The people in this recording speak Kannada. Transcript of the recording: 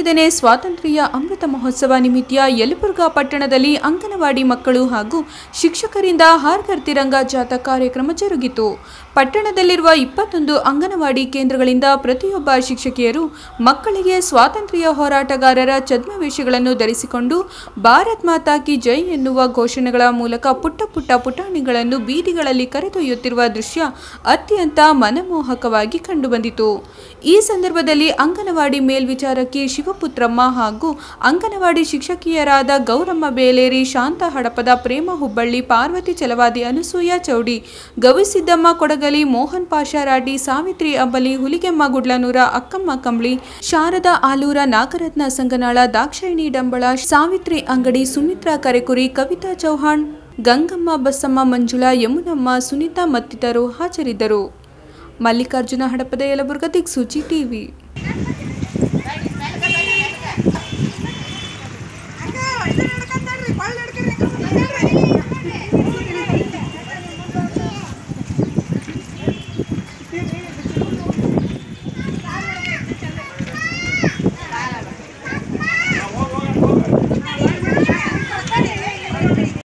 ಎಪ್ಪತ್ತೈದನೇ ಸ್ವಾತಂತ್ರ್ಯ ಅಮೃತ ಮಹೋತ್ಸವ ನಿಮಿತ್ತ ಯಲಬುರ್ಗಾ ಪಟ್ಟಣದಲ್ಲಿ ಅಂಗನವಾಡಿ ಮಕ್ಕಳು ಹಾಗೂ ಶಿಕ್ಷಕರಿಂದ ಹಾರ್ಗರ್ ತಿರಂಗ ಜಾಥಾ ಕಾರ್ಯಕ್ರಮ ಜರುಗಿತು ಪಟ್ಟಣದಲ್ಲಿರುವ ಇಪ್ಪತ್ತೊಂದು ಅಂಗನವಾಡಿ ಕೇಂದ್ರಗಳಿಂದ ಪ್ರತಿಯೊಬ್ಬ ಶಿಕ್ಷಕಿಯರು ಮಕ್ಕಳಿಗೆ ಸ್ವಾತಂತ್ರ್ಯ ಹೋರಾಟಗಾರರ ಛದ್ಮವೇಷಗಳನ್ನು ಧರಿಸಿಕೊಂಡು ಭಾರತ್ ಮಾತಾ ಕಿ ಜೈ ಎನ್ನುವ ಘೋಷಣೆಗಳ ಮೂಲಕ ಪುಟ್ಟ ಪುಟ್ಟ ಪುಟಾಣಿಗಳನ್ನು ಬೀದಿಗಳಲ್ಲಿ ಕರೆದೊಯ್ಯುತ್ತಿರುವ ದೃಶ್ಯ ಅತ್ಯಂತ ಮನಮೋಹಕವಾಗಿ ಕಂಡುಬಂದಿತು ಈ ಸಂದರ್ಭದಲ್ಲಿ ಅಂಗನವಾಡಿ ಮೇಲ್ವಿಚಾರಕಿ ಶಿವಪುತ್ರಮ್ಮ ಹಾಗೂ ಅಂಗನವಾಡಿ ಶಿಕ್ಷಕಿಯರಾದ ಗೌರಮ್ಮ ಬೇಲೇರಿ ಶಾಂತ ಹಡಪದ ಪ್ರೇಮ ಹುಬ್ಬಳ್ಳಿ ಪಾರ್ವತಿ ಚಲವಾದಿ ಅನಸೂಯ ಚೌಡಿ ಗವಿಸಿದ್ದಮ್ಮ ಕೊಡಗಲಿ ಮೋಹನ್ ಪಾಷಾ ರಾಡಿ ಸಾವಿತ್ರಿ ಅಂಬಲಿ ಹುಲಿಗೆಮ್ಮ ಗುಡ್ಲನೂರ ಅಕ್ಕಮ್ಮ ಕಂಬಳಿ ಶಾರದಾ ಆಲೂರ ನಾಗರತ್ನ ಸಂಗನಾಳ ದಾಕ್ಷಾಯಿಣಿ ಡಂಬಳ ಸಾವಿತ್ರಿ ಅಂಗಡಿ ಸುಮಿತ್ರಾ ಕರೆಕುರಿ ಕವಿತಾ ಚೌಹಾಣ್ ಗಂಗಮ್ಮ ಬಸಮ್ಮ ಮಂಜುಳಾ ಯಮುನಮ್ಮ ಸುನೀತಾ ಮತ್ತಿತರರು ಹಾಜರಿದ್ದರು ಮಲ್ಲಿಕಾರ್ಜುನ ಹಡಪದ ಯಲಬುರ್ಗ ದಿಕ್ಸೂಚಿ ಟಿವಿ